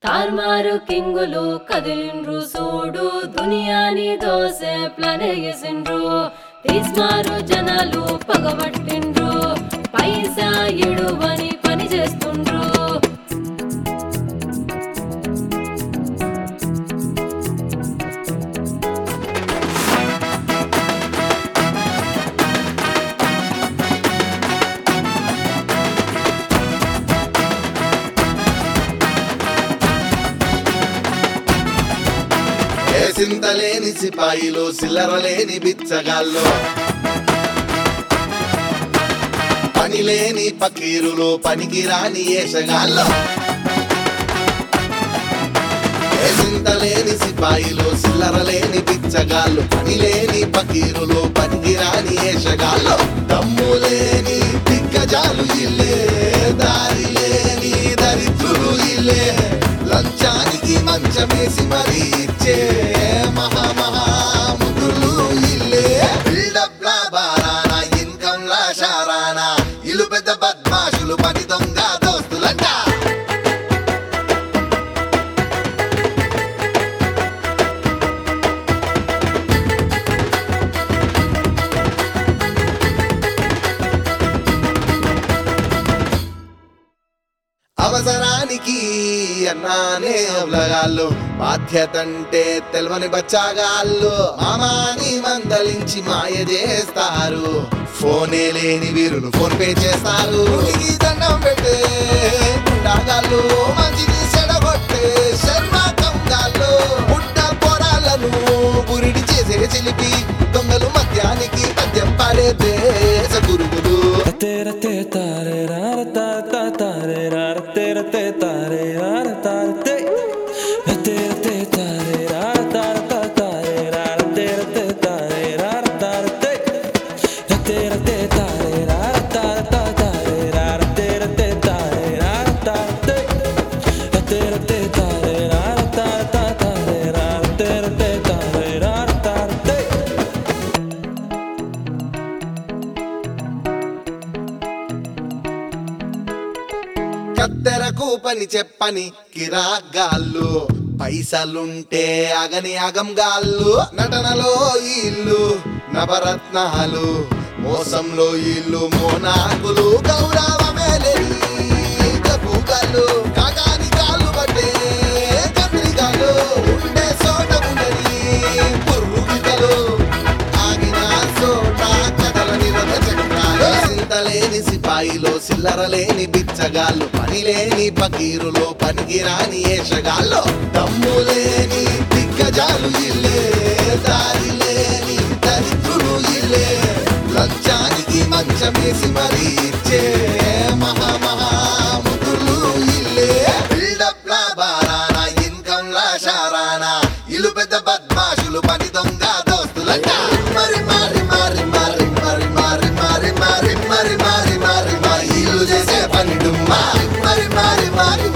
తార్మారు కింగులు కదిలిండ్రు సూడు దునియాని దోసే ప్లాన్ వేసిండ్రు తీస్మారు జనాలు పగబట్టిండ్రు పైసా ఇడువని పని చేస్తుండ్రు ఏ సింతలేని సిపాయిలు సిల్లరలేని బిచ్చగాళ్ళు పని లేని పకీరులు పనికి రాని ఏషగాళ్ళు ఏ సింతలేని సిపాయిలు సిల్లరలేని బిచ్చగాళ్ళు పని లేని పకీరులు పనికి రాని ఏషగాళ్ళు దమ్ము లేని దిగ్గజాలు ఇల్లే దారి లేని దరిద్రులు ఇల్లే లంచానికి మంచమేసి మరీ ఇచ్చే మహా మహా ముగ్గులు ఇల్లే బిల్డప్ లా బారానా ఇన్కమ్ లా షారానా ఇల్లు పెద్ద బద్మాషులు పని దొంగ దోస్తులంట అవసరానికి అన్నానే అవలగాళ్ళు బాధ్యతంటే తెలవని బచ్చాగాళ్ళు మామాని మందలించి మాయ చేస్తారు ఫోనే లేని వీరులు ఫోన్ పే చేస్తారు ఉనికి దండం పెట్టే గుండాగాళ్ళు మంచిది చెడగొట్టే శర్మాకంగాళ్ళు పుట్ట పొరాలను బురిడి చేసే చిలిపి దొంగలు మద్యానికి పద్యం పాడే దేశ గురువులు Tera te tare rara ta ta tare rara tera te tare rara tare te Tera te tare rara tara ta tare rara tera te tare rara tare te Tera te tare rara tara ta tare rara tera te tare rara tare te Tera te tare rara tara ta tare rara tera te tare rara tare te కత్తెరకు పని చెప్పని కిరాగాళ్ళు పైసలుంటే అగని అగం గాళ్ళు నటనలో ఇల్లు నవరత్నాలు మోసంలో ఇల్లు మోనాకులు గౌరవమే లేని గబ్బుగాళ్ళు కాకాని కాళ్ళు పట్టే చంద్రికాలు ఉండే చోట ఉండని పుర్రుగితలు ఆగిన చోట కథలని రథ చక్రాలు సింతలేని సిపాయిలో సిల్లరలేని బిచ్చగాళ్ళు పని లేని పకీరులో పనికి రాని ఏషగాళ్ళు దమ్ము లేని దిగ్గజాలు ఇల్లే దారి లేని దరిద్రులు ఇల్లే లంచానికి మంచమేసి మరీ ఇచ్చే మహా మహా ముగ్గులు ఇల్లే బిల్డప్ లా బారానా ఇన్కమ్ లా షారానా ఇల్లు పెద్ద బద్మాషులు పని దొంగ దోస్తులంట మరి మరి మరి మరి మరి మరి మరి మరి మరి మరి మరి మరి ఇల్లు చేసే పని డుమ్మా మరి మరి మరి